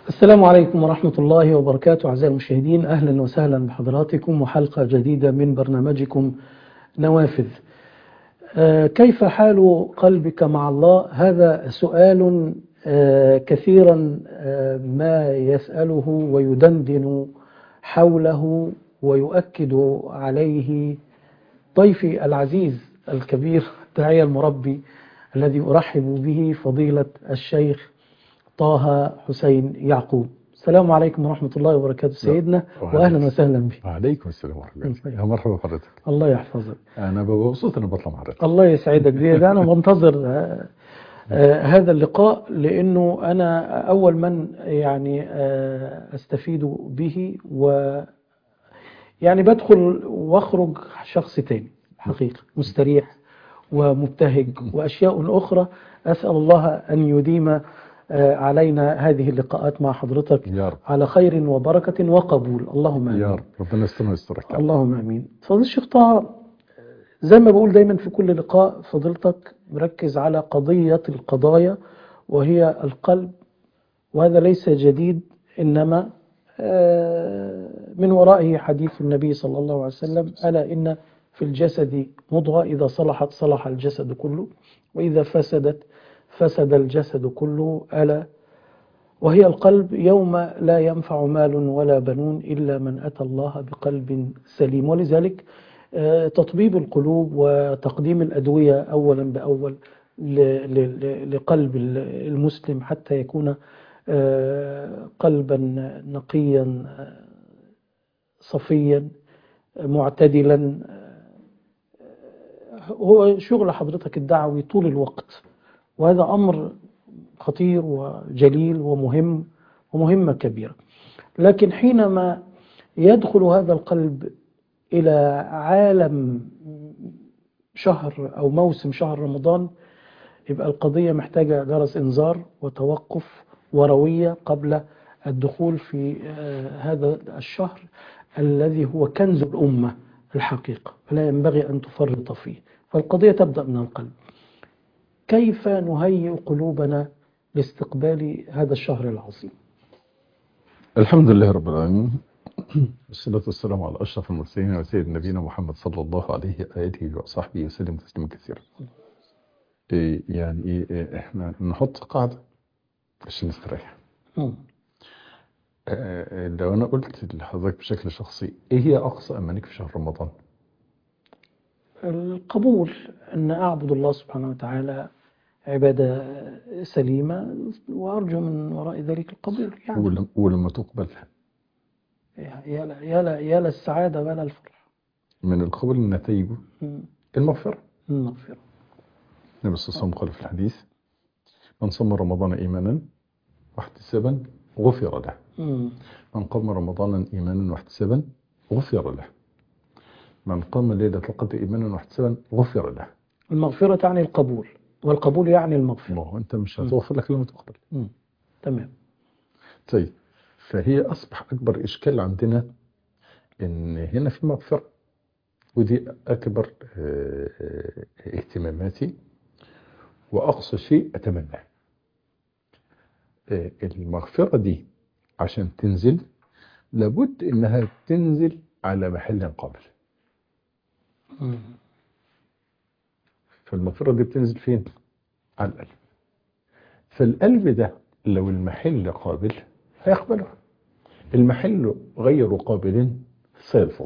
السلام عليكم ورحمة الله وبركاته أعزائي المشاهدين أهلا وسهلا بحضراتكم وحلقة جديدة من برنامجكم نوافذ آه، كيف حال قلبك مع الله هذا سؤال آه، كثيرا آه، ما يسأله ويدندن حوله ويؤكد عليه ضيفي العزيز الكبير الداعية المربي الذي أرحب به فضيلة الشيخ طه حسين يعقوب السلام عليكم ورحمة الله وبركاته سيدنا وأهلا وسهلا بك وعليكم السلام ورحمة الله يا مرحبا بحضرتك الله يحفظك أنا ببقى مبسوط إني بطلع مع حضرتك الله يسعدك دي ده أنا منتظر آه، آه، هذا اللقاء لأنه أنا أول من يعني آه، أستفيد به و يعني بدخل واخرج شخص تاني حقيقة مستريح ومبتهج وأشياء أخرى أسأل الله أن يديم آه، علينا هذه اللقاءات مع حضرتك يا رب على خير وبركة وقبول اللهم آمين يا رب ربنا يستر ويسترك اللهم امين فضيلة الشيخ طه زي ما بقول دايما في كل لقاء فضيلتك مركز على قضية القضايا وهي القلب وهذا ليس جديد انما آه، من ورائه حديث النبي صلى الله عليه وسلم الا ان في الجسد مضغة اذا صلحت صلح الجسد كله واذا فسدت فسد الجسد كله الا وهي القلب يوم لا ينفع مال ولا بنون إلا من أتى الله بقلب سليم ولذلك آه، تطبيب القلوب وتقديم الأدوية أولا بأول ل- ل- لقلب المسلم حتى يكون آه، قلبا نقيا آه، صفيا معتدلا آه، هو شغل حضرتك الدعوي طول الوقت وهذا أمر خطير وجليل ومهم ومهمة كبيرة لكن حينما يدخل هذا القلب إلى عالم شهر أو موسم شهر رمضان يبقى القضية محتاجة جرس إنذار وتوقف وروية قبل الدخول في آه، هذا الشهر الذي هو كنز الأمة الحقيقة فلا ينبغي أن تفرط فيه فالقضية تبدأ من القلب كيف نهيئ قلوبنا لاستقبال هذا الشهر العظيم الحمد لله رب العالمين والصلاة والسلام على أشرف المرسلين وسيد نبينا محمد صلى الله عليه وآله وصحبه وسلم تسليما كثيرا إيه يعني إيه إيه إحنا نحط قاعدة عشان نستريح مم. آه، لو أنا قلت لحضرتك بشكل شخصي إيه هي أقصى أمانيك في شهر رمضان؟ القبول أن أعبد الله سبحانه وتعالى عبادة سليمة وأرجو من وراء ذلك القبول يعني ولم- ولما تقبل يا لا يا لا يا للسعادة ولا الفرح من القبول نتائجه مم. المغفرة المغفرة النبي صلى الله عليه وسلم قال في الحديث من صام رمضان إيمانا واحتسابا غفر له مم. من قام رمضانا إيمانا واحتسابا غفر له من قام ليلة القدر إيمانا واحتسابا غفر له المغفرة تعني القبول والقبول يعني ما المغفرة هو أنت مش هتغفر لك لما تقبل مم. تمام طيب فهي أصبح أكبر إشكال عندنا إن هنا في مغفرة ودي أكبر آه، آه، اهتماماتي وأقصى شيء أتمناه آه، المغفرة دي عشان تنزل لابد إنها تنزل على محل قابل مم. فالمغفرة دي بتنزل فين؟ على القلب فالقلب ده لو المحل قابل هيقبله المحل غير قابل سيلفظ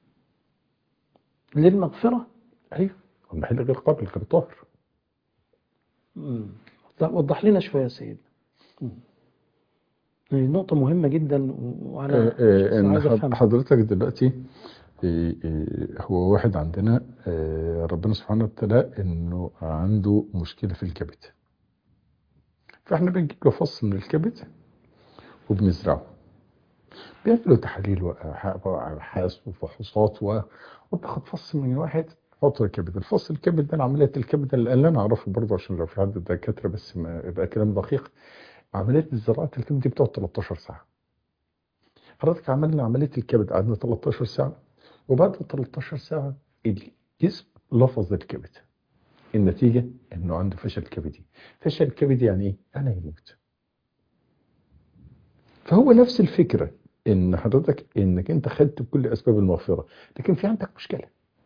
للمغفرة ايوه المحل غير قابل غير طاهر مم. طب وضح لنا شوية يا سيدنا مم. هذه نقطة مهمة جدا وأنا آه، آه، ان عايز حض- أفهمها حضرتك دلوقتي آه، آه، هو واحد عندنا آه، ربنا سبحانه وتعالى انه عنده مشكلة في الكبد فاحنا بنجيب له فص من الكبد وبنزرعه بيعملوا تحاليل وأبح- وابحاث وفحوصات و- وبتاخد فص من واحد حط الكبد الفص الكبد ده عملية الكبد اللي اللي انا اعرفه برضه عشان لو في حد دكاتره بس ما يبقى كلام دقيق عملية زراعة الكبد دي بتقعد 13 ساعة حضرتك عملنا عملية الكبد قعدنا 13 ساعة وبعد ال 13 ساعة الجسم لفظ الكبد النتيجة انه عنده فشل كبدي فشل كبدي يعني ايه؟ انا يموت فهو نفس الفكرة ان حضرتك انك انت خدت كل اسباب المغفرة لكن في عندك مشكلة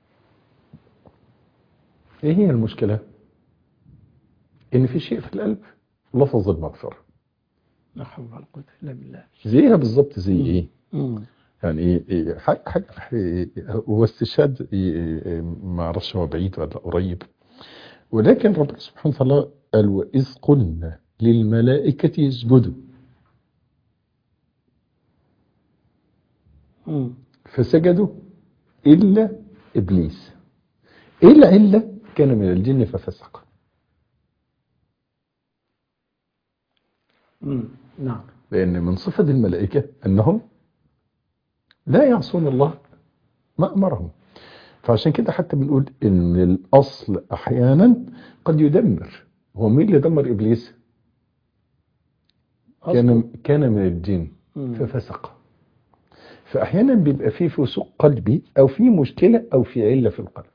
ايه هي المشكلة ان في شيء في القلب لفظ المغفرة لا حول ولا قوة إلا بالله زيها بالظبط زي ايه مم. يعني ايه إيه حاجة حاجة إيه هو استشهاد إيه إيه ما اعرفش هو بعيد ولا قريب ولكن ربنا سبحانه وتعالى قال واذ قلنا للملائكة يسجدوا مم. فسجدوا إلا إبليس إيه العلة كان من الجن ففسق مم. نعم لأن من صفة الملائكة أنهم لا يعصون الله ما أمرهم فعشان كده حتى بنقول إن الأصل أحيانا قد يدمر هو مين اللي دمر إبليس كان أصلاً. كان من الجن مم. ففسق فأحيانا بيبقى فيه فسوق قلبي أو في مشكلة أو في علة في القلب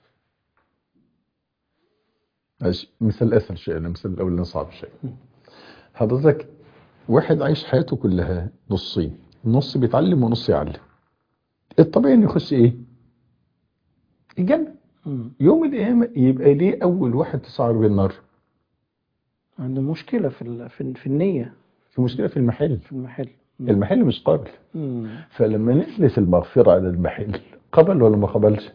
ماشي. مثال أسهل شيء أنا مثال الأول صعب شيء حضرتك واحد عايش حياته كلها نصين نص بيتعلم ونص يعلم الطبيعي انه يخش ايه الجنة مم. يوم القيامة يبقى ليه أول واحد تسعر بالنار عنده مشكلة في ال- في في النية في مشكلة في المحل في المحل مم. المحل مش قابل مم. فلما نزلت المغفرة على المحل قبل ولا ما قبلش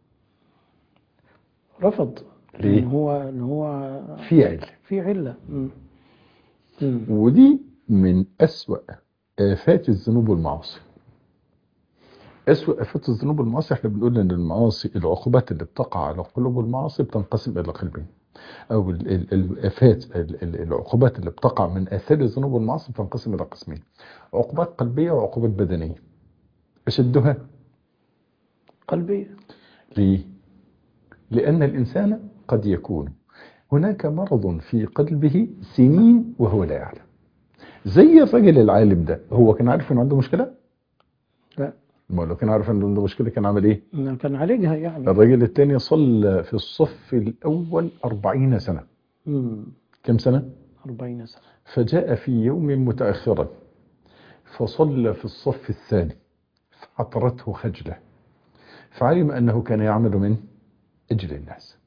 رفض ليه؟ ان هو ان هو في علة في علة مم. مم. ودي من أسوأ آفات الذنوب والمعاصي أسوأ آفات الذنوب والمعاصي احنا بنقول ان المعاصي العقوبات اللي بتقع على قلوب المعاصي بتنقسم إلى قلبين أو ال- ال- الآفات ال- ال- العقوبات اللي بتقع من آثار الذنوب والمعاصي بتنقسم إلى قسمين عقوبات قلبية وعقوبات بدنية أشدها قلبية ليه؟ لأن الإنسان قد يكون هناك مرض في قلبه سنين وهو لا يعلم زي الرجل العالم ده هو كان عارف انه عنده مشكلة؟ لا ما لو كان عارف انه عنده مشكلة كان عمل ايه؟ إنه كان عالجها يعني الرجل الثاني صلى في الصف الأول أربعين سنة مم. كم سنة؟ 40 سنة فجاء في يوم متأخرا فصلى في الصف الثاني فعطرته خجلة فعلم أنه كان يعمل من أجل الناس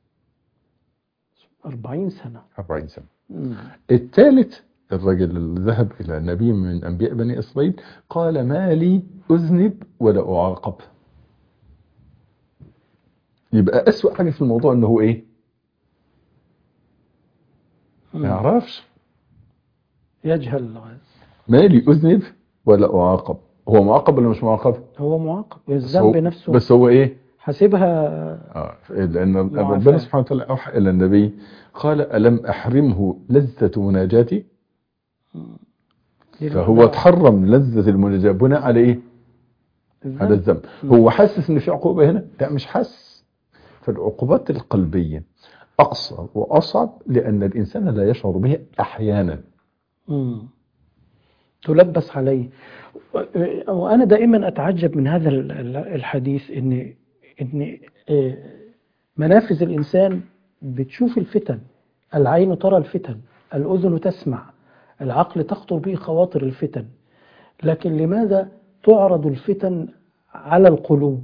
40 سنة 40 سنة مم. الثالث الرجل اللي ذهب إلى نبي من أنبياء بني إسرائيل قال ما لي أذنب ولا أعاقب يبقى أسوأ حاجة في الموضوع أنه هو إيه ما مم. يعرفش يجهل ما لي أذنب ولا أعاقب هو معاقب ولا مش معاقب هو معاقب بس الذنب هو, نفسه بس هو إيه حاسبها آه لأن معافاة. ربنا سبحانه وتعالى أوحى إلى النبي قال ألم أحرمه لذة مناجاتي فهو تحرم لذة المناجاة بناء على إيه على الذنب الذنب هو حاسس ان في عقوبة هنا لا مش حاسس فالعقوبات القلبية أقصى وأصعب لأن الإنسان لا يشعر بها أحيانا مم. تلبس عليه و- وأنا دائما أتعجب من هذا ال- ال- الحديث إن إن آه، منافذ الإنسان بتشوف الفتن العين ترى الفتن الأذن تسمع العقل تخطر به خواطر الفتن لكن لماذا تعرض الفتن على القلوب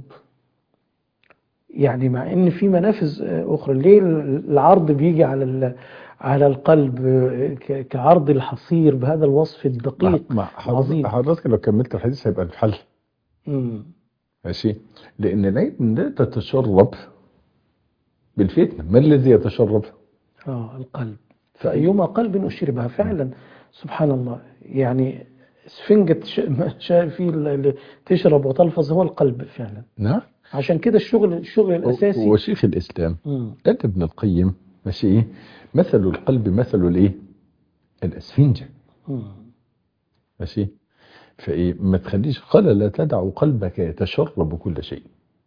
يعني مع ان في منافذ آه، اخرى ليه العرض بيجي على ال- على القلب آه، ك- كعرض الحصير بهذا الوصف الدقيق مع عظيم. حضرتك حضرتك لو كملت الحديث هيبقى الحل مم. ماشي لأن العين لا تتشرب بالفتنة ما الذي يتشرب اه القلب فأيما قلب أشربها فعلا سبحان الله يعني سفنجة ش- ما شاء فيه اللي تشرب وتلفظ هو القلب فعلا نعم عشان كده الشغل الشغل الأساسي وشيخ الإسلام مم. قال ابن القيم ماشي إيه مثل القلب مثل الإيه الأسفنجة مم. ماشي فايه ما تخليش قال لا تدع قلبك يتشرب كل شيء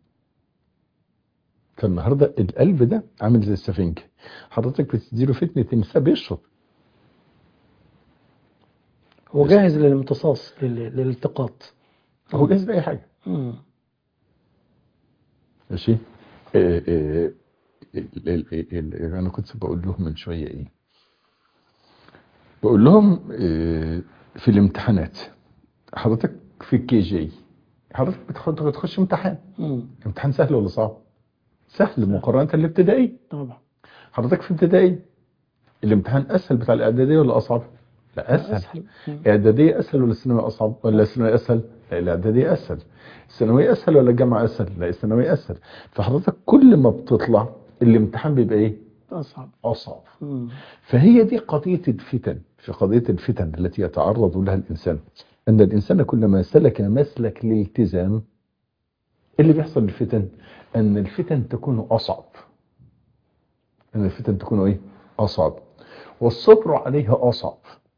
فالنهارده القلب ده عامل زي السفنجة حضرتك بتديله فتنة النساء بيشرب هو جاهز للامتصاص لل- للالتقاط هو جاهز لأي حاجة مم. ماشي إيه إيه ال- ال- ال- ال- انا كنت بقول لهم من شوية ايه بقول لهم إيه في الامتحانات حضرتك في الكي جي حضرتك بتخ- بتخش امتحان مم. امتحان سهل ولا صعب سهل مقارنة بالابتدائي طبعا حضرتك في ابتدائي الامتحان اسهل بتاع الاعدادية ولا اصعب لا اسهل أسهل مم. اعدادية اسهل ولا الثانوية اصعب ولا الثانوية اسهل لا الاعدادية اسهل الثانوية اسهل ولا الجامعة اسهل لا الثانوية اسهل فحضرتك كل ما بتطلع الامتحان بيبقى ايه أصعب اصعب مم. فهي دي قضية الفتن في قضية الفتن التي يتعرض لها الإنسان أن الإنسان كلما سلك مسلك الالتزام إيه اللي بيحصل للفتن أن الفتن تكون أصعب أن الفتن تكون إيه أصعب والصبر عليها أصعب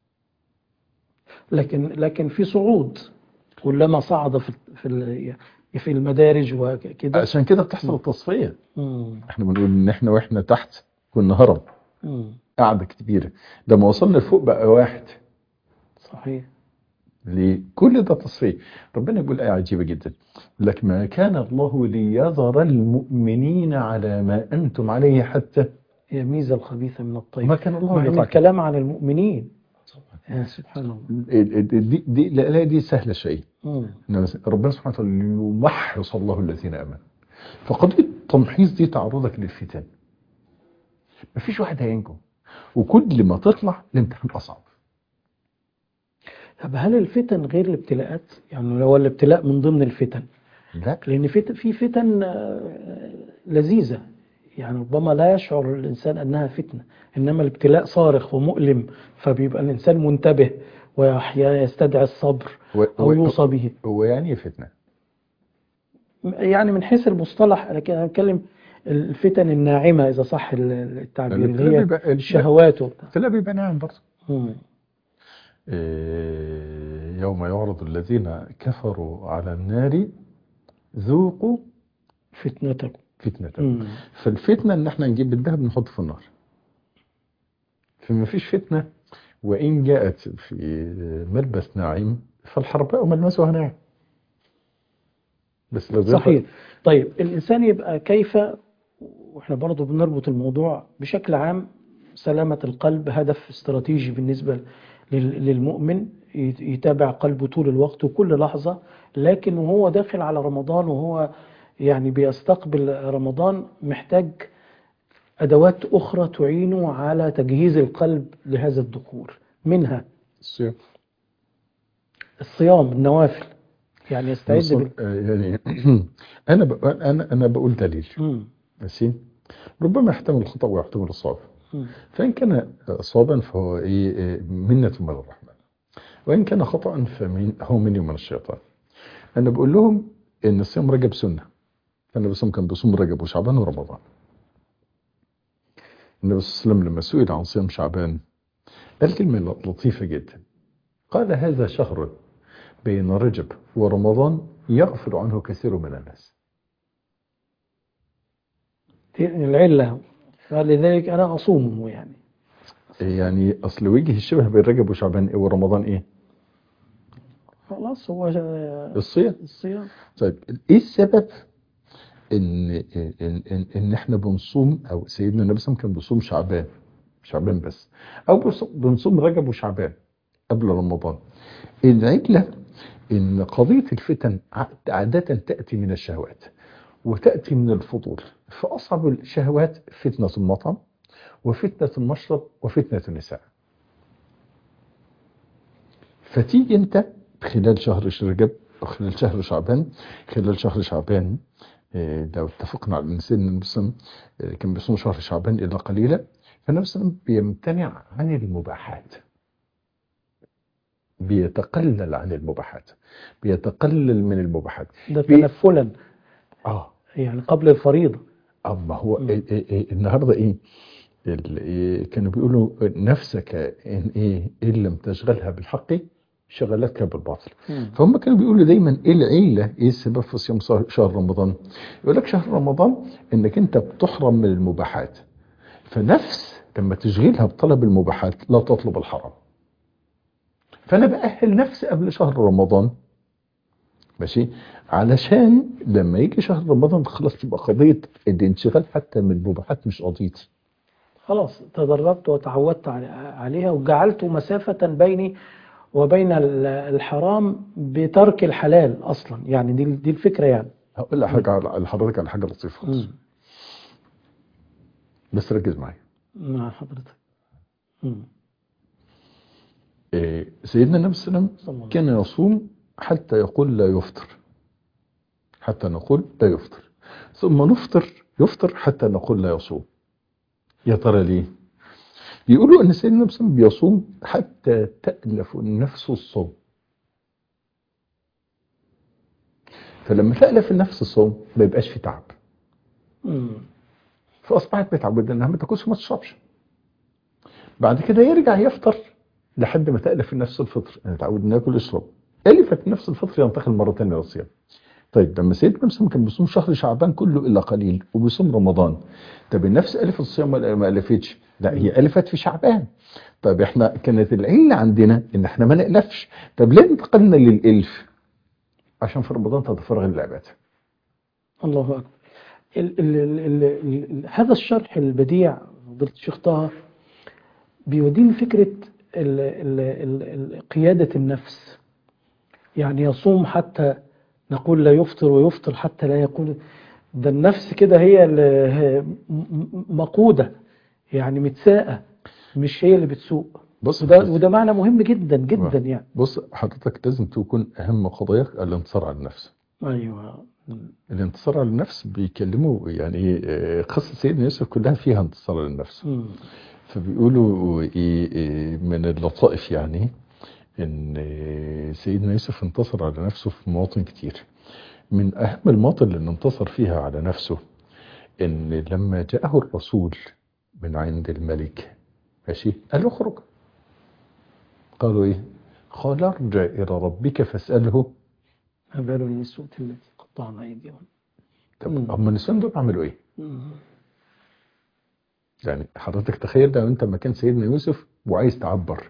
لكن لكن في صعود كلما صعد في في ال- في المدارج وكده عشان كده بتحصل التصفية مم. احنا بنقول ان احنا واحنا تحت كنا هرم مم. قاعدة كبيرة لما وصلنا لفوق بقى واحد صحيح لكل ده تصفيه ربنا يقول آية عجيبة جدا لك ما كان الله ليذر المؤمنين على ما أنتم عليه حتى يميز الخبيث من الطيب ما كان الله مع ان ليطلع الكلام عن المؤمنين يا سبحان الله دي دي لا دي سهلة شيء مم. إنما ربنا سبحانه وتعالى يمحص الله الذين آمنوا فقضية التمحيص دي تعرضك للفتن مفيش واحد هينجو وكل ما تطلع الامتحان أصعب طب هل الفتن غير الابتلاءات؟ يعني لو الابتلاء من ضمن الفتن لا لأن فت- في فتن آه، لذيذة يعني ربما لا يشعر الإنسان أنها فتنة إنما الابتلاء صارخ ومؤلم فبيبقى الإنسان منتبه وأحيانا يستدعي الصبر و- أو و- يوصى به هو يعني إيه فتنة يعني من حيث المصطلح لكن أنا بتكلم الفتن الناعمة إذا صح ال- التعبير اللي هي بيبقى- الشهوات وبتاع. الابتلاء بيبقى ناعم برضه مم. إيه، يوم يعرض الذين كفروا على النار ذوقوا فتنتكم فتنة مم. فالفتنة ان احنا نجيب الذهب نحطه في النار فما فيش فتنة وإن جاءت في ملبس ناعم فالحرباء ملمسها ناعم بس لو زي- صحيح طيب الإنسان يبقى كيف وإحنا برضو بنربط الموضوع بشكل عام سلامة القلب هدف استراتيجي بالنسبة لل- للمؤمن يت- يتابع قلبه طول الوقت وكل لحظة لكن وهو داخل على رمضان وهو يعني بيستقبل رمضان محتاج أدوات أخرى تعينه على تجهيز القلب لهذا الدخول منها الصيام. الصيام النوافل يعني يستعد نصر- بال... آه، يعني انا ب... انا انا بقول دليل مم. ماشي ربما يحتمل الخطا ويحتمل الصواب مم. فإن كان صوابا فهو إيه إيه منة من الرحمن وإن كان خطأ فمن هو مني ومن الشيطان أنا بقول لهم إن الصيام رجب سنة فالنبي صلى الله عليه وسلم كان بيصوم رجب وشعبان ورمضان النبي صلى الله عليه وسلم لما سئل عن صيام شعبان قال كلمة لطيفة جدا قال هذا شهر بين رجب ورمضان يغفل عنه كثير من الناس دي العلة فلذلك أنا أصومه يعني يعني أصل وجه الشبه بين رجب وشعبان إيه ورمضان إيه خلاص هو الصيام الصيام طيب ايه السبب ان ان ان, إن احنا بنصوم او سيدنا النبي صلى الله عليه وسلم كان بيصوم شعبان شعبان بس او بص- بنصوم رجب وشعبان قبل رمضان العله ان قضيه الفتن ع- عاده تاتي من الشهوات وتاتي من الفضول فاصعب الشهوات فتنه المطعم وفتنه المشرب وفتنه النساء فتيجي انت خلال شهر رجب خلال شهر شعبان خلال شهر شعبان آه، لو اتفقنا على ان سيدنا النبي صلى الله عليه وسلم آه، كان بيصوم شهر شعبان الا قليلا فالنبي صلى الله عليه وسلم بيمتنع عن المباحات بيتقلل عن المباحات بيتقلل من المباحات ده بي- تنفلا اه يعني قبل الفريضة اما هو مم. إيه إيه إيه النهارده ايه ال- إيه كانوا بيقولوا نفسك ان ايه ان لم تشغلها بالحق شغلتك بالباطل فهم كانوا بيقولوا دايما ايه العله ايه السبب في صيام صه- شهر رمضان يقول لك شهر رمضان انك انت بتحرم من المباحات فنفس لما تشغلها بطلب المباحات لا تطلب الحرام فانا باهل نفسي قبل شهر رمضان ماشي علشان لما يجي شهر رمضان خلاص تبقى قضيه الانشغال حتى من المباحات مش قضيتي خلاص تدربت وتعودت على- عليها وجعلت مسافة بيني وبين ال- الحرام بترك الحلال اصلا يعني دي دي الفكره يعني هقول لك حاجه على- لحضرتك على حاجه لطيفه خالص مم. بس ركز معايا مع حضرتك مم. إيه، سيدنا النبي صلى الله عليه صلى الله وسلم كان يصوم حتى يقول لا يفطر حتى نقول لا يفطر ثم نفطر يفطر حتى نقول لا يصوم يا ترى ليه بيقولوا ان سيدنا النبي صلى الله عليه وسلم بيصوم حتى تألف النفس الصوم فلما تألف النفس الصوم ما يبقاش في تعب مم. فاصبحت متعوده انها ما تاكلش وما تشربش بعد كده يرجع يفطر لحد ما تالف النفس الفطر انا اتعود انه ياكل ويشرب الفت نفس الفطر ينتقل مره ثانيه للصيام طيب لما سيدنا مسلم كان بيصوم شهر شعبان كله الا قليل وبيصوم رمضان طب النفس الف الصيام ولا ما الفتش لا هي الفت في شعبان طب احنا كانت العله عندنا ان احنا ما نالفش طب ليه انتقلنا للالف عشان في رمضان تتفرغ للعباده الله اكبر ال ال ال ال ال هذا الشرح البديع فضيلة الشيخ طه بيودين فكرة ال ال ال ال قيادة النفس يعني يصوم حتى نقول لا يفطر ويفطر حتى لا يقول ده النفس كده هي اللي م- م- مقودة يعني متساقة مش هي اللي بتسوق بص وده, وده معنى مهم جدا جدا يعني بص حضرتك لازم تكون اهم قضاياك الانتصار على النفس ايوه الانتصار على النفس بيكلموا يعني آه، قصة سيدنا يوسف كلها فيها انتصار على النفس مم. فبيقولوا إيه إيه من اللطائف يعني ان آه، سيدنا يوسف انتصر على نفسه في مواطن كتير من اهم المواطن اللي انتصر فيها على نفسه ان لما جاءه الرسول من عند الملك ماشي قال له اخرج قالوا ايه قال ارجع الى ربك فاساله ما بال النسوة التي قطعن ايديهن طب مم. هم النسوان دول عملوا ايه مم. يعني حضرتك تخيل لو انت مكان سيدنا يوسف وعايز تعبر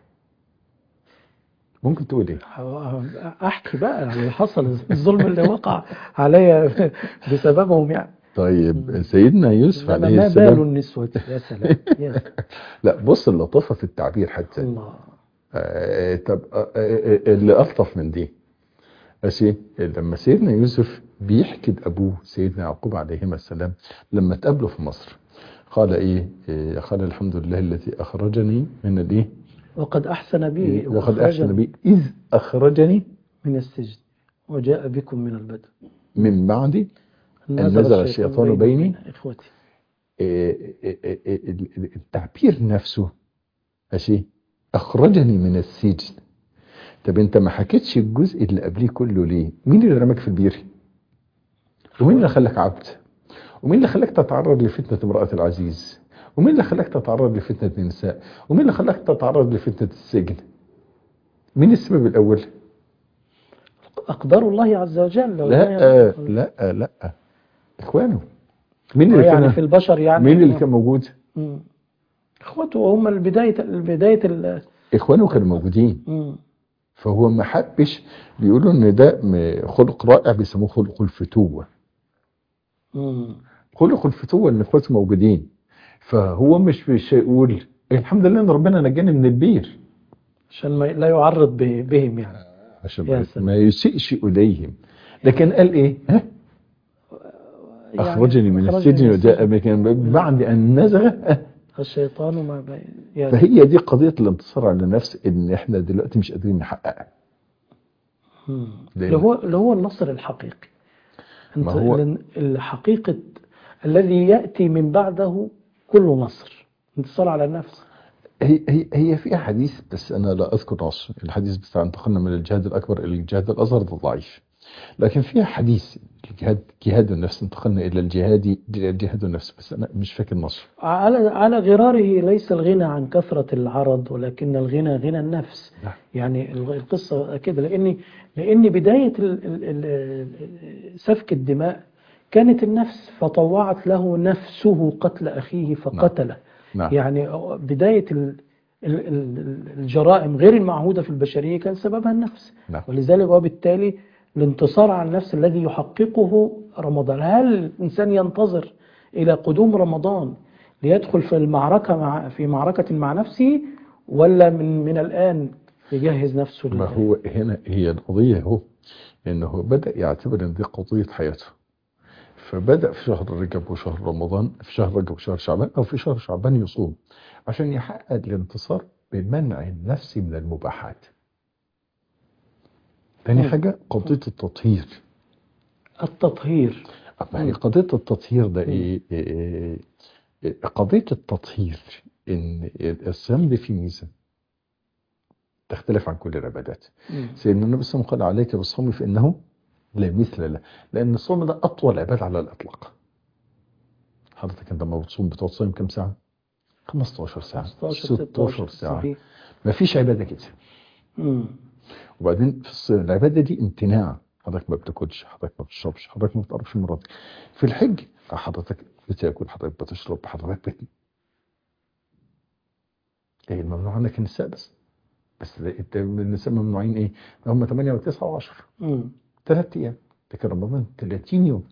ممكن تقول ايه احكي بقى عن اللي حصل الظلم اللي وقع عليا بسببهم يعني طيب سيدنا يوسف إنما عليه ما بال السلام النسوة يا سلام يا سلام. لا بص اللطافه في التعبير حتى الله آه طب آه آه اللي الطف من دي ماشي لما سيدنا يوسف بيحكي لابوه سيدنا يعقوب عليهما السلام لما تقابله في مصر قال ايه إيه، قال الحمد لله الذي اخرجني من الايه وقد احسن بي وقد وأخرجني احسن بي اذ اخرجني من السجن وجاء بكم من البدو من بعد نزغ الشيطان بيني اخوتي إيه، إيه، إيه، إيه، التعبير نفسه ماشي اخرجني من السجن طب انت ما حكيتش الجزء اللي قبليه كله ليه مين اللي رماك في البير ومين اللي خلاك عبد ومين اللي خلاك تتعرض لفتنة امرأة العزيز ومين اللي خلاك تتعرض لفتنة النساء ومين اللي خلاك تتعرض لفتنة السجن مين السبب الاول اقدار الله عز وجل لا لا لا اخوانه مين اللي يعني كان في البشر يعني مين اللي كان موجود مم. اخوته هم البداية البداية ال- اخوانه كانوا موجودين مم. فهو ما حبش بيقولوا ان ده م- خلق رائع بيسموه خلق الفتوه مم. خلق الفتوه ان اخواته موجودين فهو مش مش هيقول الحمد لله ان ربنا نجاني من البير عشان ما لا يعرض ب- بهم يعني عشان يا ما- سلام. ما يسيئش اليهم لكن قال ايه ها يعني اخرجني من أخرجني السجن من وجاء السجن. بك بعد ان نزغ ها؟ الشيطان ما بين يا فهي دي قضيه الانتصار على النفس ان احنا دلوقتي مش قادرين نحققها مم. لأن- اللي هو اللي هو النصر الحقيقي ما انت هو- لأن الحقيقة الذي يأتي من بعده كل نصر انتصار على النفس هي هي هي فيها حديث بس انا لا اذكر نص الحديث بتاع انتقلنا من الجهاد الاكبر الى الجهاد الاصغر ده ضعيف لكن فيها حديث الجهاد جهاد النفس انتقلنا الى الجهاد جهاد النفس بس انا مش فاكر نص على على غراره ليس الغنى عن كثرة العرض ولكن الغنى غنى النفس نعم. يعني الغ- القصة كده لأن لأن بداية ال- ال- ال- سفك الدماء كانت النفس فطوعت له نفسه قتل أخيه فقتله نعم يعني بداية ال- ال- ال- الجرائم غير المعهودة في البشرية كان سببها النفس نعم ولذلك وبالتالي الانتصار على النفس الذي يحققه رمضان هل الإنسان ينتظر إلى قدوم رمضان ليدخل في المعركة مع في معركة مع نفسه ولا من من الآن يجهز نفسه ما لل- هو هنا هي القضية هو إنه هو بدأ يعتبر إن دي قضية حياته فبدأ في شهر رجب وشهر رمضان في شهر رجب وشهر شعبان أو في شهر شعبان يصوم عشان يحقق الانتصار بمنع النفس من المباحات تاني مم. حاجة قضية التطهير التطهير أما هي مم. قضية التطهير ده إيه إيه- إيه- قضية التطهير إن الصيام ده فيه ميزة تختلف عن كل العبادات مم. سيدنا النبي صلى الله عليه وسلم قال عليك بالصوم فإنه لا مثل له لأن الصوم ده أطول عبادة على الإطلاق حضرتك أنت لما بتصوم بتقعد صايم كام ساعة؟ 15 ساعة 15 16 ساعة صحيح ما فيش عبادة كده مم. وبعدين في الصيام العبادة دي امتناع حضرتك ما بتاكلش حضرتك ما بتشربش حضرتك ما بتقربش من مراتك في الحج حضرتك بتاكل حضرتك بتشرب حضرتك بت ايه الممنوع عنك النساء بس بس ده- انت النساء ممنوعين ايه؟ هم 8 و9 و10 مم. ثلاث ايام لكن رمضان 30 يوم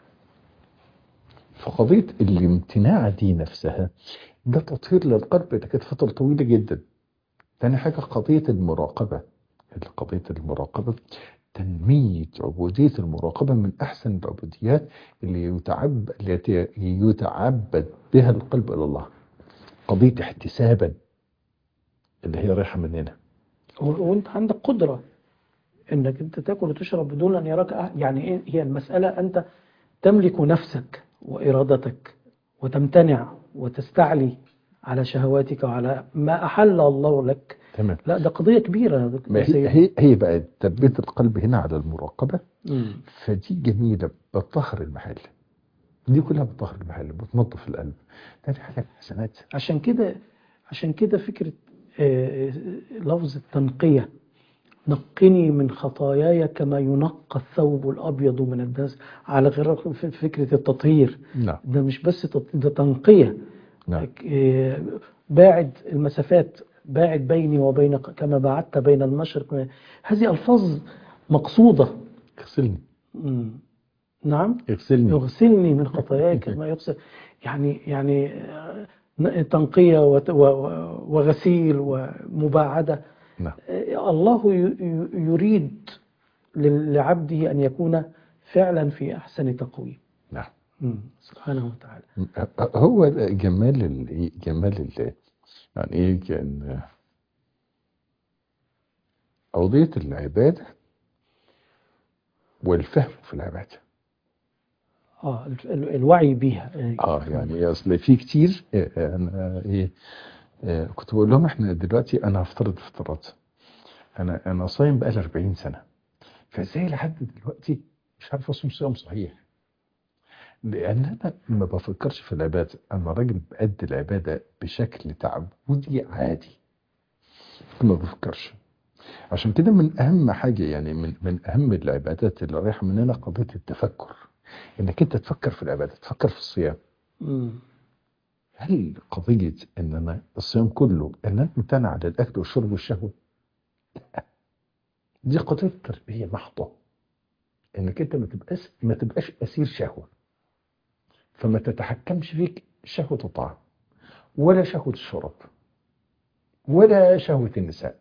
فقضية الامتناع دي نفسها ده تطهير للقلب ده كانت فترة طويلة جدا تاني حاجة قضية المراقبة قضية المراقبة تنمية عبودية المراقبة من أحسن العبوديات اللي يتعب التي يتعبد بها القلب إلى الله قضية احتسابا اللي هي رايحة مننا و- وانت عندك قدرة انك انت تاكل وتشرب بدون ان يراك أحد يعني ايه هي المسألة انت تملك نفسك وارادتك وتمتنع وتستعلي على شهواتك وعلى ما احل الله لك تمام لا ده قضية كبيرة يا دكتور ما هي سيد. هي, هي بقى تربية القلب هنا على المراقبة مم. فدي جميلة بتطهر المحل دي كلها بتطهر المحل بتنظف القلب تاني حاجة الحسنات عشان كده عشان كده فكرة آه، لفظ التنقية نقني من خطاياي كما ينقى الثوب الأبيض من الدنس على غير ف- فكرة التطهير نعم ده مش بس تط- ده تنقية نعم آه، باعد المسافات باعد بيني وبينك كما باعدت بين المشرق هذه ألفاظ مقصودة اغسلني مم. نعم اغسلني يغسلني من خطاياي كما يغسل يعني يعني آه، تنقية وت- و- و- وغسيل ومباعدة نعم آه، الله ي- ي- يريد لل- لعبده أن يكون فعلا في أحسن تقويم نعم مم. سبحانه وتعالى هو ده جمال ال جمال ال يعني ايه كان قضية العبادة والفهم في العبادة اه ال- ال- الوعي بيها اه يعني اصل في كتير آه، انا ايه آه، كنت بقول لهم احنا دلوقتي انا هفترض افتراض انا انا صايم بقالي 40 سنة فازاي لحد دلوقتي مش عارف اصوم صيام صحيح لان انا ما بفكرش في العبادة انا راجل بأدي العبادة بشكل تعبدي عادي ما بفكرش عشان كده من اهم حاجة يعني من من اهم العبادات اللي رايحة مننا قضية التفكر انك انت تفكر في العبادة تفكر في الصيام مم. هل قضية ان انا الصيام كله ان انا امتنع عن الاكل والشرب والشهوة لا. دي قضية تربية محضة انك انت ما تبقاش ما تبقاش اسير شهوة فما تتحكمش فيك شهوة الطعام ولا شهوة الشرب ولا شهوة النساء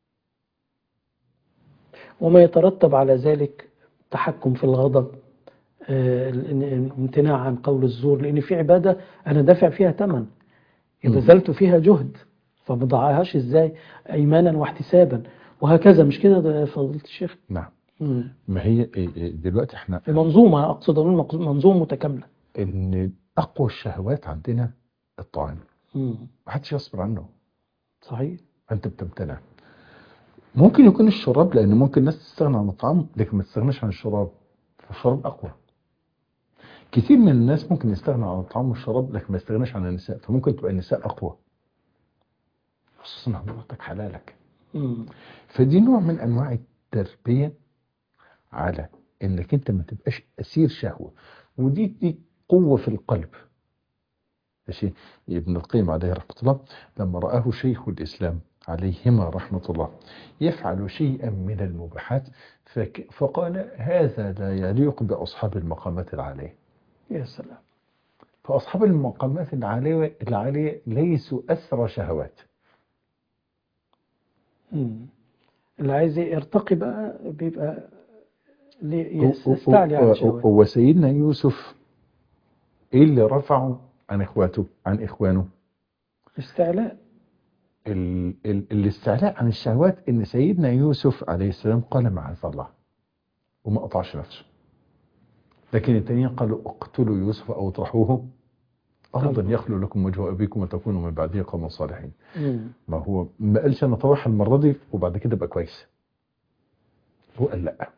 وما يترتب على ذلك تحكم في الغضب آه، ال- ال- الامتناع عن قول الزور لأن في عبادة أنا دافع فيها ثمن مم. بذلت فيها جهد فما ضيعهاش ازاي ايمانا واحتسابا وهكذا مش كده يا فضيله الشيخ نعم مم. ما هي إيه- إيه دلوقتي احنا في منظومه اقصد اقول مقص- منظومه متكامله ان اقوى الشهوات عندنا الطعام مم. محدش يصبر عنه صحيح انت بتمتنع ممكن يكون الشراب لان ممكن الناس تستغنى عن الطعام لكن ما تستغناش عن الشراب فالشراب اقوى كتير من الناس ممكن يستغنى عن الطعام والشراب لكن ما يستغناش عن النساء فممكن تبقى النساء اقوى خصوصا عن مراتك حلالك مم. فدي نوع من انواع التربيه على انك انت ما تبقاش اسير شهوه ودي دي قوه في القلب ماشي ابن القيم عليه رحمه الله لما راه شيخ الاسلام عليهما رحمه الله يفعل شيئا من المباحات فك فقال هذا لا يليق باصحاب المقامات العاليه يا سلام فاصحاب المقامات العاليه العاليه ليسوا اسرى شهوات مم. اللي عايز يرتقي بقى بيبقى ليه- و- و- يستعلي عن و- شهوات هو سيدنا يوسف ايه اللي رفعه عن اخواته عن اخوانه استعلاء ال ال الاستعلاء عن الشهوات ان سيدنا يوسف عليه السلام قال معاذ الله وما قطعش نفسه لكن التانيين قالوا اقتلوا يوسف او اطرحوه ارضا يخلو لكم وجه ابيكم وتكونوا من بعده قوما صالحين مم. ما هو ما قالش انا طوح المره دي وبعد كده ابقى كويس هو قال لا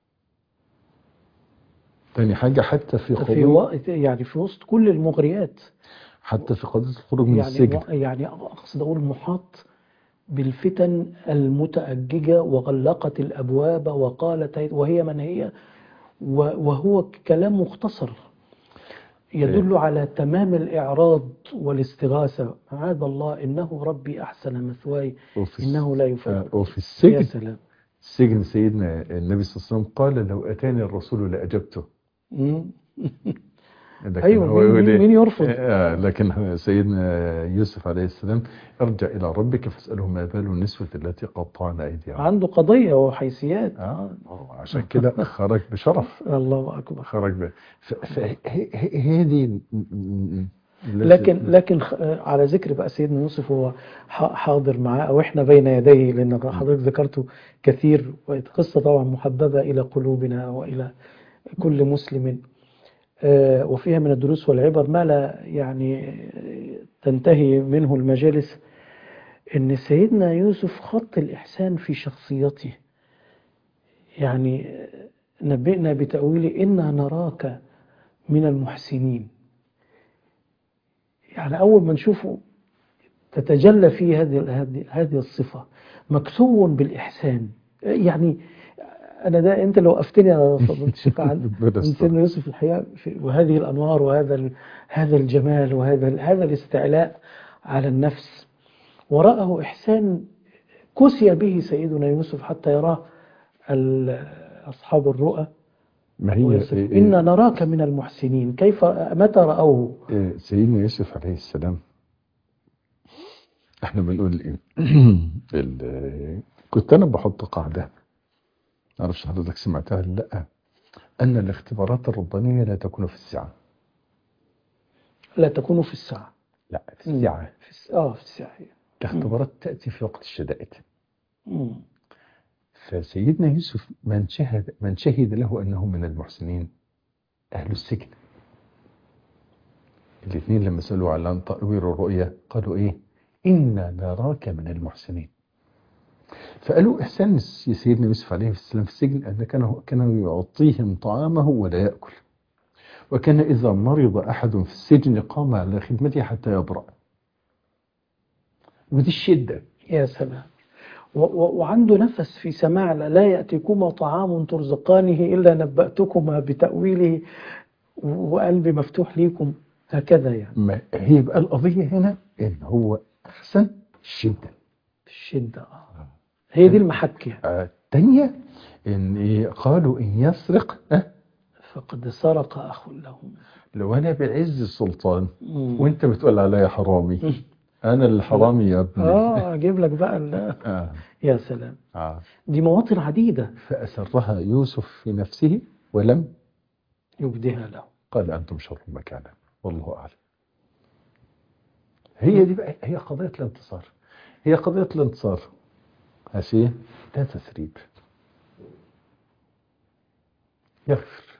تاني حاجه حتى في في قضيه وقت يعني في وسط كل المغريات حتى في قضيه الخروج من يعني السجن يعني اقصد اقول محاط بالفتن المتأججة وغلقت الأبواب وقالت هي- وهي من هي و- وهو كلام مختصر يدل على تمام الإعراض والاستغاثة معاذ الله إنه ربي أحسن مثواي وفي إنه لا آه، يفلح وفي يا السجن سلام سجن سيدنا النبي صلى الله عليه وسلم قال لو اتاني الرسول لاجبته مم. لكن أيوة هو مين, يقول مين, إيه؟ مين يرفض آه، لكن سيدنا يوسف عليه السلام ارجع الى ربك فاساله ما بال النسوه التي قطعن ايديهم عنده قضية وحيثيات اه عشان كده خرج بشرف الله أكبر خرج ب... ف... ف... هي- هي هي دي م- م- التي- لكن لكن خ- على ذكر بقى سيدنا يوسف هو ح- حاضر معاه او احنا بين يديه لان حضرتك ذكرته كثير قصه طبعا محببه الى قلوبنا والى كل مسلم آه، وفيها من الدروس والعبر ما لا يعني آه، تنتهي منه المجالس ان سيدنا يوسف خط الاحسان في شخصيته يعني آه، نبئنا بتاويل انا نراك من المحسنين يعني أول ما نشوفه تتجلى فيه هذه هذه هذه الصفة مكسو بالإحسان يعني أنا ده أنت لو وقفتني يا فضيلة الشيخ علي ربنا من يستر. سيدنا يوسف الحقيقة في- وهذه الأنوار وهذا ال- هذا الجمال وهذا ال- هذا الاستعلاء على النفس وراءه إحسان كسي به سيدنا يوسف حتى يراه ال- أصحاب الرؤى ما هي ويصف إيه- إن نراك من المحسنين كيف متى رأوه إيه، سيدنا يوسف عليه السلام احنا بنقول ايه ال- كنت انا بحط قاعده معرفش حضرتك سمعتها ولا لا ان الاختبارات الربانيه لا تكون في السعه لا تكون في الساعة لا في السعه في الس... اه في الساعة الاختبارات تاتي في وقت الشدائد مم. فسيدنا يوسف من شهد من شهد له انه من المحسنين اهل السجن الاثنين لما سالوا عن تاويل الرؤيا قالوا ايه انا نراك من المحسنين فقالوا احسان سيدنا يوسف عليه السلام في السجن ان كانوا كانوا يعطيهم طعامه ولا ياكل وكان اذا مرض احد في السجن قام على خدمته حتى يبرأ ودي الشده يا سلام و... و... وعنده نفس في سماع لا لا يأتيكما طعام ترزقانه إلا نبأتكما بتأويله و- وقلبي مفتوح ليكم هكذا يعني ما هي بقى القضيه هنا ان هو احسن الشده الشدة آه. هي دي المحك يعني. آه، التانية ان إيه قالوا ان يسرق أه فقد سرق أخ لهم لو انا بعز السلطان مم. وانت بتقول عليا حرامي انا اللي حرامي يا ابني اه اجيب لك بقى ال... آه. يا سلام آه. دي مواطن عديدة فاسرها يوسف في نفسه ولم يبديها له قال انتم شر مكانا والله اعلم هي دي بقى هي قضيه الانتصار هي قضيه الانتصار ماشي ده تسريب يغفر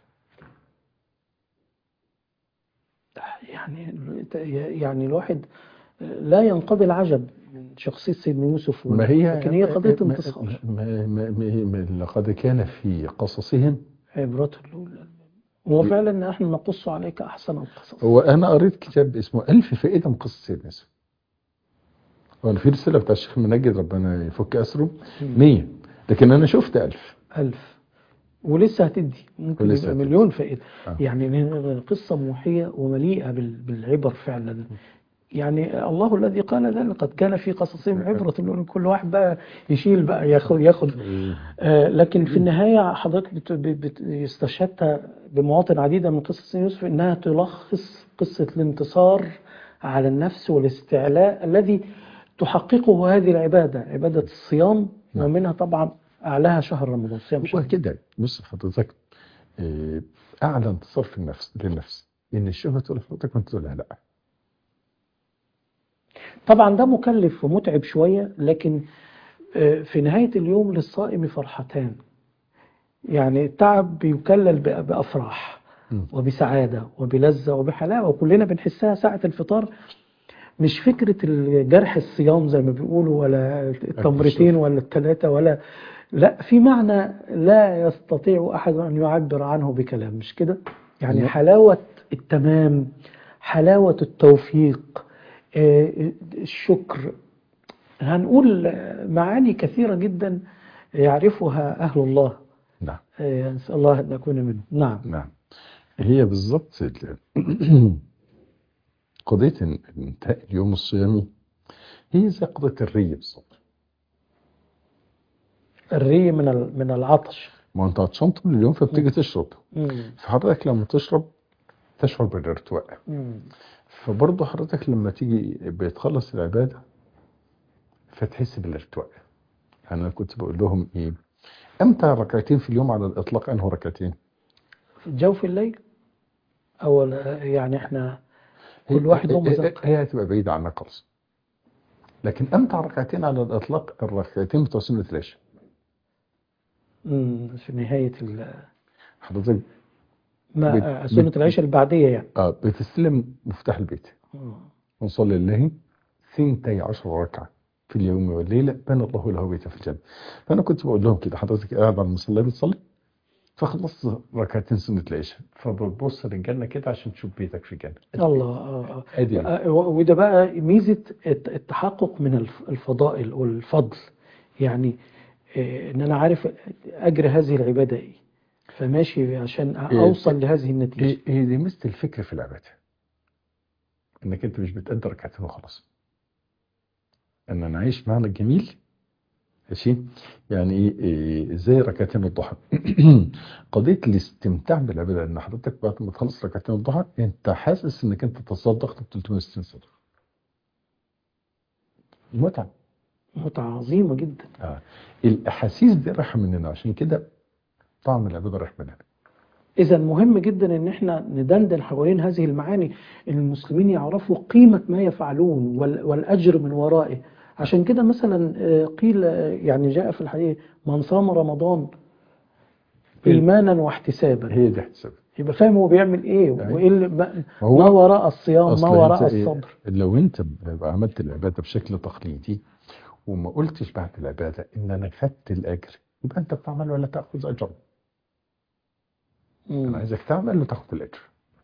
يعني يعني الواحد لا ينقضي العجب من شخصية سيدنا يوسف ما هي لكن هي قضية ما- انتصار ما ما ما ما لقد كان في قصصهم عبرته الأولى هو فعلا نحن نقص عليك أحسن القصص هو انا قريت كتاب اسمه ألف فائده من قصه سيدنا يوسف هو أنا في رساله بتاع الشيخ منجد ربنا يفك اسره 100 لكن انا شفت ألف ألف ولسه هتدي ممكن ولسه يبقى هتدي. مليون فائدة آه. يعني قصة موحية ومليئة بال- بالعبر فعلا يعني الله الذي قال ذلك قد كان في قصصهم عبرة لأن كل واحد بقى يشيل بقى ياخد ياخد آه، لكن في النهاية حضرتك بت- بت- استشهدت بمواطن عديدة من قصص يوسف إنها تلخص قصة الانتصار على النفس والاستعلاء الذي تحققه هذه العبادة عبادة الصيام نعم. ومنها طبعا أعلاها شهر رمضان صيام هو شهر كده بص حضرتك آه، اعلى انتصار في النفس للنفس ان الشهوه تقول لحضرتك وانت تقول لها لا طبعا ده مكلف ومتعب شوية لكن آه، في نهاية اليوم للصائم فرحتان يعني التعب بيكلل بأ- بأفراح مم. وبسعادة وبلذة وبحلاوة وكلنا بنحسها ساعة الفطار مش فكرة الجرح الصيام زي ما بيقولوا ولا التمرتين ولا الثلاثة ولا لا في معنى لا يستطيع أحد أن يعبر عنه بكلام مش كده يعني لا. حلاوة التمام حلاوة التوفيق آه، الشكر هنقول آه، معاني كثيرة جدا يعرفها أهل الله نعم آه، نسأل الله أن نكون منهم نعم نعم هي بالظبط ال- قضيه إن- انتهاء اليوم الصيامي هي زي قضيه الري بالظبط الري من ال- من العطش ما انت عطشان طول اليوم فبتيجي تشرب مم. فحضرتك لما تشرب تشعر بالارتواء مم. فبرضه حضرتك لما تيجي بتخلص العبادة فتحس بالارتواء أنا كنت بقول لهم إيه أمتى ركعتين في اليوم على الإطلاق أنه ركعتين في جوف الليل أو لا- يعني إحنا كل هي- واحد له هي- مذاق هي هتبقى بعيدة عنك خالص لكن أمتع ركعتين على الإطلاق الركعتين بتوع سنة العشاء مم، في نهاية ال- حضرتك ما بت- آه، سنة بت- العشاء البعدية يعني آه بتستلم مفتاح البيت مم. ونصلي لله ثنتي عشر ركعة في اليوم والليلة بنى الله له بيتا في الجنة فأنا كنت بقول لهم كده حضرتك قاعد على المصلى بتصلي فخلصت ركعتين سنة العشاء فبتبص للجنة كده عشان تشوف بيتك في الجنة الله آه، آه. أدي آه، وده بقى ميزة الت- التحقق من الف- الفضائل والفضل يعني آه، إن أنا عارف أجر هذه العبادة إيه فماشي عشان إيه. أوصل لهذه النتيجة هي هي دي ميزة الفكر في العبادة إنك أنت مش بتأدي ركعتين وخلاص إن أنا عايش معنى الجميل ماشي يعني إيه إيه، زي ركعتين الضحى قضية الاستمتاع بالعبادة إن حضرتك بعد ما تخلص ركعتين الضحى أنت حاسس إنك أنت تصدقت ب 360 صدقة متعة متعة عظيمة جدا آه. الأحاسيس دي رايحة مننا عشان كده طعم العبادة رايح مننا إذا مهم جدا إن إحنا ندندن حوالين هذه المعاني إن المسلمين يعرفوا قيمة ما يفعلون وال- والأجر من ورائه عشان كده مثلا آه، قيل آه، يعني جاء في الحديث من صام رمضان إيمانا واحتسابا هي دي احتساب يبقى فاهم هو بيعمل إيه يعني وإيه اللي ما ما هو ما وراء الصيام ما أصل وراء أنت إيه، الصبر لو أنت ب- عملت العبادة بشكل تقليدي وما قلتش بعد العبادة إن أنا خدت الأجر يبقى أنت بتعمل ولا تأخذ أجر أنا مم. عايزك تعمل وتاخد الأجر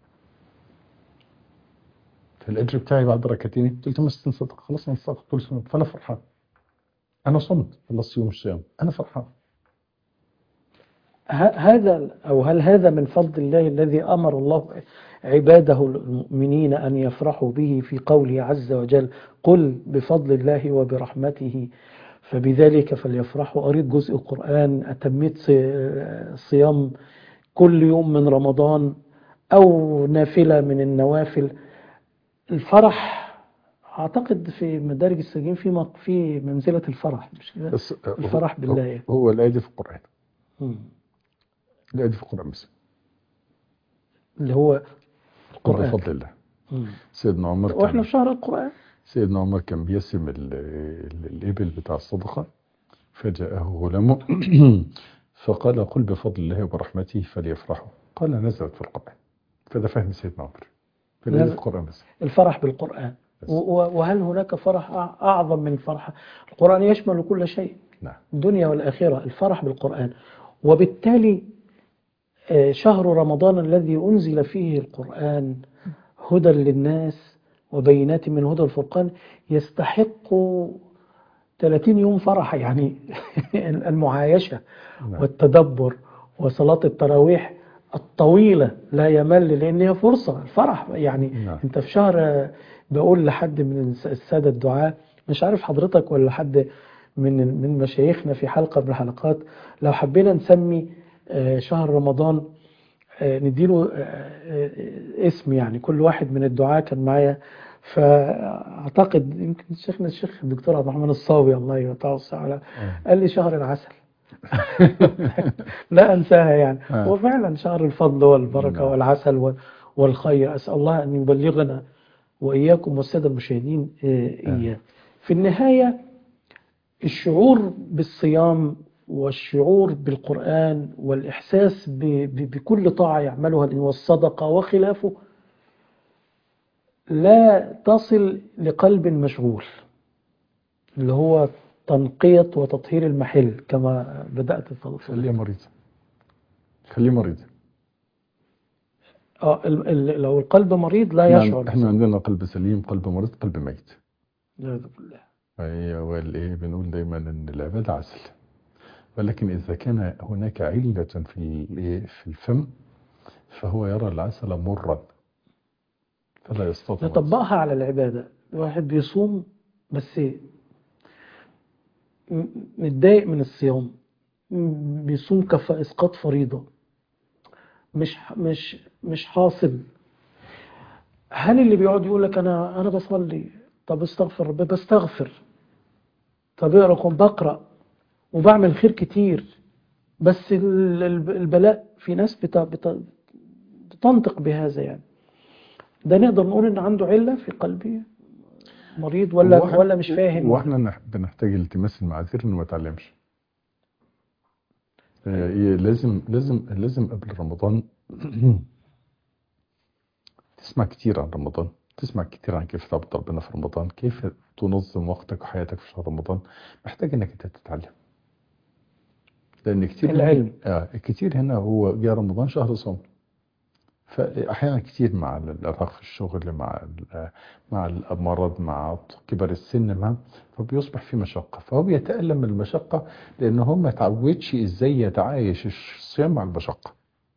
فالأجر بتاعي بعد ركعتين قلت ما صدق خلاص أنا صدقت كل سنة فأنا فرحان أنا صمت خلصت يوم الصيام أنا فرحان ه- هذا أو هل هذا من فضل الله الذي أمر الله عباده المؤمنين أن يفرحوا به في قوله عز وجل قل بفضل الله وبرحمته فبذلك فليفرحوا قريت جزء القرآن أتميت صي- صيام كل يوم من رمضان أو نافلة من النوافل الفرح أعتقد في مدارج السجين في مق- في منزلة الفرح مش كده؟ بس هو- الفرح بالله يعني. هو, هو الآية دي في القرآن مم. الآية دي في القرآن بس اللي هو قل القرآن بفضل الله مم. سيدنا عمر واحنا كان في شهر القرآن سيدنا عمر كان بيسم ال- ال- الإبل بتاع الصدقة فجاءه غلام فقال قل بفضل الله وبرحمته فليفرحوا قال نزلت في القرآن فده فهم سيدنا عمر فده في نزل- القرآن بس الفرح بالقرآن بس. و- و- وهل هناك فرح أع- أعظم من فرح القرآن يشمل كل شيء نعم الدنيا والآخرة الفرح بالقرآن وبالتالي آه، شهر رمضان الذي أنزل فيه القرآن هدى للناس وبينات من هدى الفرقان يستحق 30 يوم فرح يعني المعايشة نعم. والتدبر وصلاة التراويح الطويلة لا يمل لأن هي فرصة الفرح يعني نعم. أنت في شهر آه، بقول لحد من الس- السادة الدعاء مش عارف حضرتك ولا حد من من مشايخنا في حلقة من الحلقات لو حبينا نسمي آه، شهر رمضان آه، نديله آه، آه، اسم يعني كل واحد من الدعاة كان معايا فأعتقد يمكن شيخنا الشيخ الدكتور عبد الرحمن الصاوي الله يتوسع على قال لي شهر العسل لا أنساها يعني آه. هو فعلا شهر الفضل والبركة نعم. والعسل وال- والخير أسأل الله أن يبلغنا وإياكم والسادة المشاهدين آه، إياه في النهاية الشعور بالصيام والشعور بالقرآن والإحساس ب- ب- بكل طاعة يعملها الإنسان والصدقة وخلافه لا تصل لقلب مشغول اللي هو تنقية وتطهير المحل كما بدأت خليه الفضل مريض خليه مريض آه ال- ال- لو القلب مريض لا احنا يشعر احنا عندنا قلب سليم قلب مريض قلب ميت والعياذ بالله أي والايه بنقول دايما ان العباده عسل ولكن اذا كان هناك عله في الإيه؟ في الفم فهو يرى العسل مرا فلا يستطيع نطبقها على العبادة الواحد بيصوم بس م- متضايق من الصيام م- بيصوم كف إسقاط فريضة مش مش مش حاصل هل اللي بيقعد يقول لك أنا أنا بصلي طب استغفر ربي بستغفر طب اقرا قم بقرا وبعمل خير كتير بس ال- ال- البلاء في ناس بت- بت- بتنطق بهذا يعني ده نقدر نقول ان عنده علة في قلبه مريض ولا واحد- ولا مش فاهم واحنا نح- بنحتاج التماس المعاذير انه ما يتعلمش آه، إيه، لازم لازم لازم قبل رمضان تسمع كتير عن رمضان تسمع كتير عن كيف تعبد ربنا في رمضان كيف تنظم وقتك وحياتك في شهر رمضان محتاج انك انت تتعلم لان كتير من- العلم. اه كتير هنا هو جاء رمضان شهر صوم فاحيانا كتير مع الارهاق في الشغل مع ال- مع المرض مع كبر السن مع فبيصبح في مشقه فهو بيتالم من المشقه لان هو ما اتعودش ازاي يتعايش الصيام مع المشقه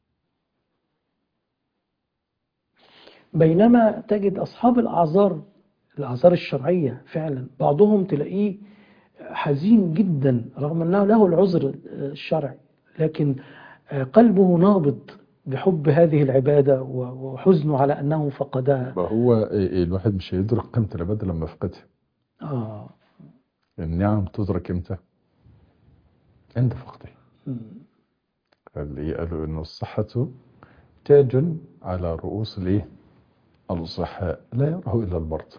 بينما تجد أصحاب الأعذار الأعذار الشرعية فعلا بعضهم تلاقيه حزين جدا رغم أنه له العذر الشرعي لكن قلبه نابض بحب هذه العبادة وحزنه على أنه فقدها فهو الواحد مش هيدرك قيمه العباده لما يفقدها آه. النعم تدرك امتى؟ عند فقدها مم. اللي قالوا انه الصحة تاج على رؤوس الايه؟ الأصحاء لا يراه إلا المرضى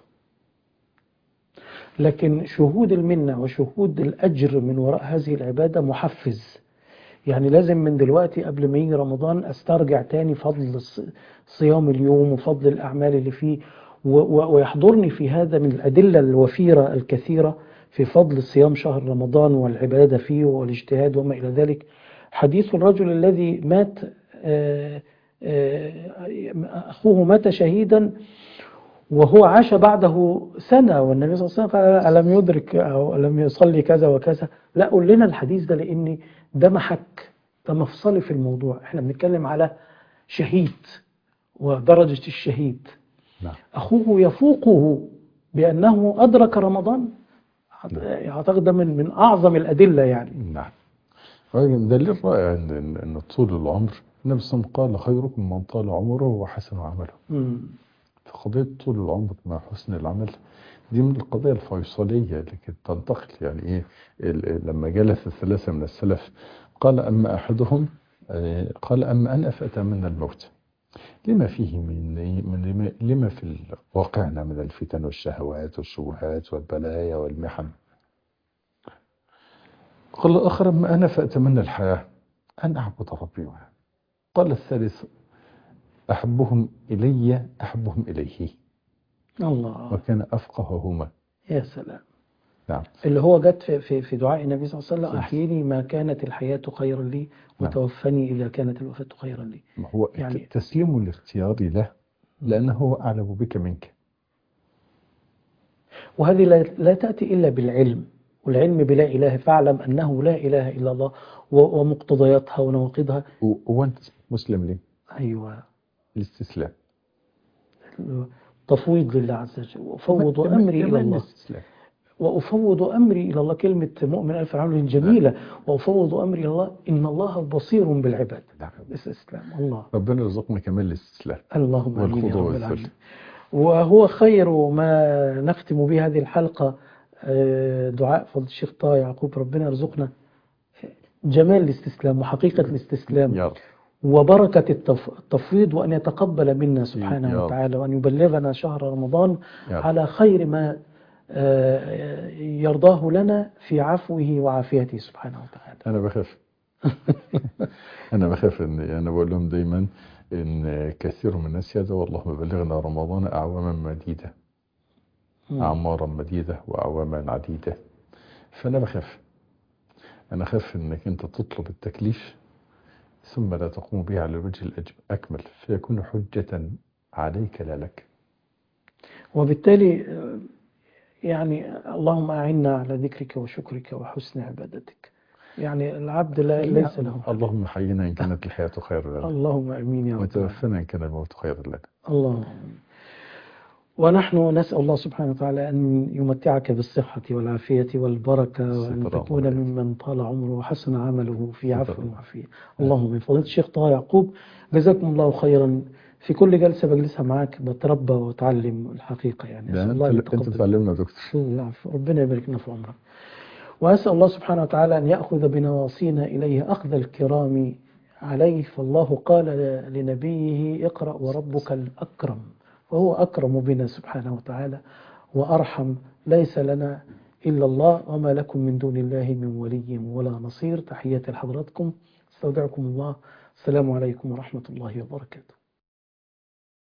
لكن شهود المنة وشهود الأجر من وراء هذه العبادة محفز يعني لازم من دلوقتي قبل ما يجي رمضان استرجع تاني فضل الص- صيام اليوم وفضل الأعمال اللي فيه و- و- ويحضرني في هذا من الأدلة الوفيرة الكثيرة في فضل صيام شهر رمضان والعبادة فيه والاجتهاد وما إلى ذلك حديث الرجل الذي مات آه، آه، أخوه مات شهيدا وهو عاش بعده سنة والنبي صلى الله عليه وسلم قال ألم يدرك أو ألم يصلي كذا وكذا لا قول لنا الحديث ده لأن ده محك ده مفصلي في الموضوع احنا بنتكلم على شهيد ودرجة الشهيد نعم أخوه يفوقه بأنه أدرك رمضان أعتقد ده من من أعظم الأدلة يعني نعم دليل رائع ان ان إن طول العمر النبي صلى الله عليه وسلم قال خيركم من طال عمره وحسن عمله مم. فقضية طول العمر مع حسن العمل دي من القضايا الفيصلية اللي كانت تنتقل يعني ايه ال- لما جلس الثلاثة من السلف قال أما أحدهم آه، قال أما أنا فأتمنى الموت لما فيه من إيه؟ من لما, لما في واقعنا من الفتن والشهوات والشبهات والبلايا والمحن قال الآخر أما أنا فأتمنى الحياة أن أعبد ربي وحده. قال الثالث أحبهم إلي أحبهم إليه الله وكان أفقههما يا سلام نعم اللي هو جت في في في دعاء النبي صلى الله عليه وسلم أحيني ما كانت الحياة خيرا لي نعم. وتوفني إذا كانت الوفاة خيرا لي ما هو يعني- تسليم الاختيار له لأنه هو أعلم بك منك وهذه لا, لا تأتي إلا بالعلم والعلم بلا إله فاعلم أنه لا إله إلا الله و- ومقتضياتها ونواقضها و- وأنت مسلم ليه؟ أيوة الاستسلام تفويض لله عز وجل وأفوض كمان- أمري كمان إلى الله الاستسلام وأفوض أمري إلى الله كلمة مؤمن ألف عمل جميلة وأفوض أمري إلى الله إن الله بصير بالعباد نعم الاستسلام الله ربنا يرزقنا كمال الاستسلام اللهم آمين يا والخضوع رب والذل. العالمين وهو خير ما نختم به هذه الحلقة آه، دعاء فضل الشيخ طه يعقوب ربنا يرزقنا جمال الاستسلام وحقيقة الاستسلام يا رب وبركة التف- التفويض وأن يتقبل منا سبحانه يا رب. وتعالى وأن يبلغنا شهر رمضان يا رب. على خير ما آه، يرضاه لنا في عفوه وعافيته سبحانه وتعالى انا بخاف انا بخاف ان انا بقول لهم دايما ان كثير من الناس يدعو اللهم بلغنا رمضان اعواما مديده مم. اعمارا مديده واعواما عديده فانا بخاف انا خاف انك انت تطلب التكليف ثم لا تقوم به على الوجه الاكمل فيكون حجه عليك لا لك وبالتالي آه، يعني اللهم أعنا على ذكرك وشكرك وحسن عبادتك يعني العبد لا ليس له اللهم حينا ان كانت الحياه خيرا لنا اللهم امين يا رب وتوفنا ان كان الموت خيرا لنا اللهم آمين. ونحن نسأل الله سبحانه وتعالى أن يمتعك بالصحة والعافية والبركة وأن ستر تكون الله. ممن طال عمره وحسن عمله في ستر عفو الله. وعافية اللهم من فضيلة الشيخ طه يعقوب جزاكم الله خيرا في كل جلسة بجلسها معاك بتربى وأتعلم الحقيقة يعني ده أسأل انت الله أن انت يتقبل تعلمنا يا دكتور العفو. ربنا يبارك لنا في عمرك وأسأل الله سبحانه وتعالى أن يأخذ بنواصينا إليه أخذ الكرام عليه فالله قال لنبيه اقرأ وربك الأكرم وهو أكرم بنا سبحانه وتعالى وأرحم ليس لنا إلا الله وما لكم من دون الله من ولي ولا نصير تحياتي لحضراتكم استودعكم الله السلام عليكم ورحمة الله وبركاته